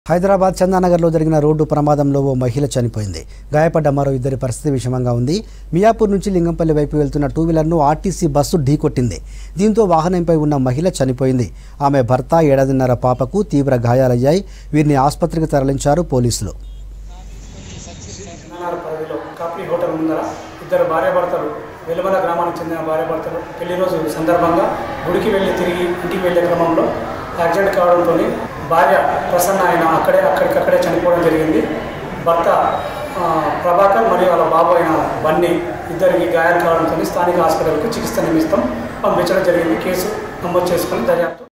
హైదరాబాద్ చందానగర్లో జరిగిన రోడ్డు ప్రమాదంలో ఓ మహిళ చనిపోయింది గాయపడ్డ మరో ఇద్దరి పరిస్థితి విషమంగా ఉంది మియాపూర్ నుంచి లింగంపల్లి వైపు వెళ్తున్న టూ వీలర్ను ఆర్టీసీ బస్సు ఢీకొట్టింది దీంతో వాహనంపై ఉన్న మహిళ చనిపోయింది ఆమె భర్త ఏడాదిన్నర పాపకు తీవ్ర గాయాలయ్యాయి వీరిని ఆసుపత్రికి తరలించారు పోలీసులు చిన్ననారు పరిధిలో కాఫీ హోటల్ ముందర ఇద్దరు భార్యాభర్తలు వెలుమల గ్రామానికి చెందిన భార్యాభర్తలు పెళ్లి రోజు సందర్భంగా గుడికి వెళ్ళి తిరిగి ఇంటికి వెళ్ళే క్రమంలో యాక్సిడెంట్ కావడంతో భార్య ప్రసన్న ఆయన అక్కడే అక్కడికక్కడే చనిపోవడం జరిగింది భర్త ఆ, ప్రభాకర్ మరియు వాళ్ళ బాబు అయిన బన్నీ ఇద్దరికి గాయాలు కావడంతో స్థానిక హాస్పిటల్కు చికిత్స నిమిత్తం పంపించడం జరిగింది కేసు నమోదు చేసుకొని దర్యాప్తు